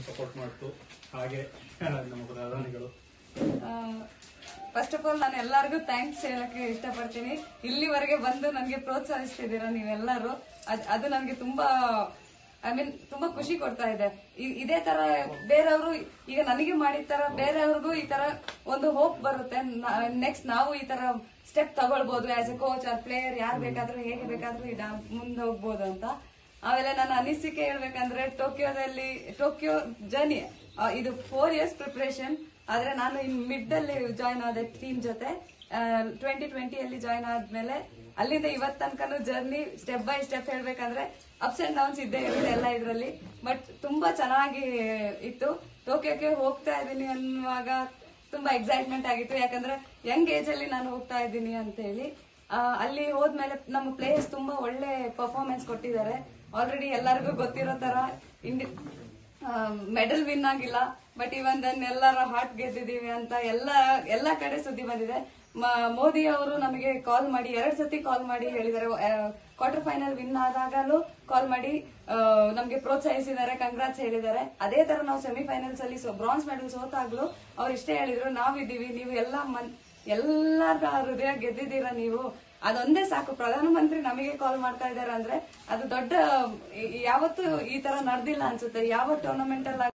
ನನಗೆ ಸಪೋರ್ಟ್ ಮಾಡ್ತು ಹಾಗೆ ನಮ್ಮ ಪ್ರಧಾನಿಗಳು ಫಸ್ಟ್ ಆಫ್ ಆಲ್ ನಾನು ಎಲ್ಲರಿಗೂ ಥ್ಯಾಂಕ್ಸ್ ಹೇಳಕ್ಕೆ ಇಷ್ಟಪಡ್ತೀನಿ ಇಲ್ಲಿವರೆಗೆ ಬಂದು ನನಗೆ ಪ್ರೋತ್ಸಾಹಿಸ್ತಿದ್ದೀರಾ ನೀವೆಲ್ಲರೂ ಅದ್- ಅದು ನನಗೆ ತುಂಬಾ ಐ ಮೀನ್ ತುಂಬಾ ಖುಷಿ ಕೊಡ್ತಾ ಇದೆ ಇ- ಇದೇ ತರ ಬೇರೆಯವರು ಈಗ ನನಗೆ ಮಾಡಿದ ತರ ಬೇರೆಯವ್ರಿಗೂ ಈ ತರ ಒಂದು ಹೋಪ್ ಬರುತ್ತೆ ನೆಕ್ಸ್ಟ್ ನಾವು ಈ ತರ ಸ್ಟೆಪ್ ತಗೊಳ್ಬಹುದು as a coach or player ಯಾರು ಬೇಕಾದ್ರೂ ಹೇಗೆ ಬೇಕಾದ್ರೂ ಇದ ಮುಂದೆ ಹೋಗ್ಬೋದು ಅಂತ ಆಮೇಲೆ ನನ್ನ ಅನಿಸಿಕೆ ಹೇಳ್ಬೇಕಂದ್ರೆ ಟೋಕಿಯೋದಲ್ಲಿ ಟೋಕಿಯೋ ಜರ್ನಿ ಇದು ಫೋರ್ ಇಯರ್ಸ್ ಪ್ರಿಪರೇಷನ್ ಆದ್ರೆ ನಾನು ಇನ್ ಮಿಡ್ ಅಲ್ಲಿ ಜಾಯ್ನ್ ಆದೆ ಟೀಮ್ ಜೊತೆ ಟ್ವೆಂಟಿ ಟ್ವೆಂಟಿಯಲ್ಲಿ ಜಾಯ್ನ್ ಆದ್ಮೇಲೆ ಅಲ್ಲಿಂದ ಇವತ್ ತನಕನೂ ಜರ್ನಿ ಸ್ಟೆಪ್ ಬೈ ಸ್ಟೆಪ್ ಹೇಳ್ಬೇಕಂದ್ರೆ ಅಪ್ಸ್ ಅಂಡ್ ಡೌನ್ಸ್ ಇದ್ದೇ ಇರುತ್ತೆ ಎಲ್ಲ ಇದರಲ್ಲಿ ಬಟ್ ತುಂಬಾ ಚೆನ್ನಾಗಿ ಇತ್ತು ಟೋಕಿಯೋಕ್ಕೆ ಹೋಗ್ತಾ ಇದ್ದೀನಿ ಅನ್ನುವಾಗ ತುಂಬಾ ಎಕ್ಸೈಟ್ಮೆಂಟ್ ಆಗಿತ್ತು ಯಾಕಂದ್ರೆ ಯಂಗ್ ಏಜ್ ಅಲ್ಲಿ ನಾನು ಹೋಗ್ತಾ ಇದ್ದೀನಿ ಅಂತ ಹೇಳಿ ಆ, ಅಲ್ಲಿ ಹೋದ್ಮೇಲೆ ನಮ್ಮ ಪ್ಲೇಯರ್ಸ್ ತುಂಬಾ ಒಳ್ಳೆ ಪರ್ಫಾರ್ಮೆನ್ಸ್ ಕೊಟ್ಟಿದ್ದಾರೆ ಆಲ್ರೆಡಿ ಎಲ್ಲರಿಗೂ ಗೊತ್ತಿರೋ ತರ ಇಂಡಿ ಮೆಡಲ್ ವಿನ್ ಆಗಿಲ್ಲ ಬಟ್ ಇವನ್ ದನ್ ಎಲ್ಲರ ಹಾರ್ಟ್ ಗೆದ್ದಿದೀವಿ ಅಂತ ಎಲ್ಲ ಎಲ್ಲಾ ಕಡೆ ಸುದ್ದಿ ಬಂದಿದೆ ಮ- ಮೋದಿ ಅವರು ನಮಗೆ ಕಾಲ್ ಮಾಡಿ ಎರಡ್ ಸತಿ ಕಾಲ್ ಮಾಡಿ ಹೇಳಿದ್ದಾರೆ ಕ್ವಾರ್ಟರ್ ಫೈನಲ್ ವಿನ್ ಆದಾಗಲೂ ಕಾಲ್ ಮಾಡಿ ಆ, ನಮ್ಗೆ ಪ್ರೋತ್ಸಾಹಿಸಿದ್ದಾರೆ ಕಂಗ್ರಾಟ್ಸ್ ಹೇಳಿದ್ದಾರೆ ಅದೇ ತರ ನಾವು ಸೆಮಿಫೈನಲ್ಸ್ ಅಲ್ಲಿ ಬ್ರಾನ್ಸ್ ಮೆಡಲ್ ಸೋತಾಗ್ಲೂ ಅವ್ರು ಇಷ್ಟೇ ಹೇಳಿದ್ರು ನಾವಿದ್ದೀವಿ ನೀವು ಎಲ್ಲ ಮನ್ ಎಲ್ಲರ ಹೃದಯ ಗೆದ್ದಿದ್ದೀರಾ ನೀವು ಅದೊಂದೇ ಸಾಕು ಪ್ರಧಾನಮಂತ್ರಿ ನಮಗೆ ಕಾಲ್ ಮಾಡ್ತಾ ಇದ್ದಾರೆ ಅಂದ್ರೆ ಅದು ದೊಡ್ಡ ಈ- ಯಾವತ್ತೂ ಈ ತರ ನಡೆದಿಲ್ಲ ಅನ್ಸುತ್ತೆ ಯಾವ ಟೂರ್ನಮೆಂಟ್ ಅಲ್ಲಿ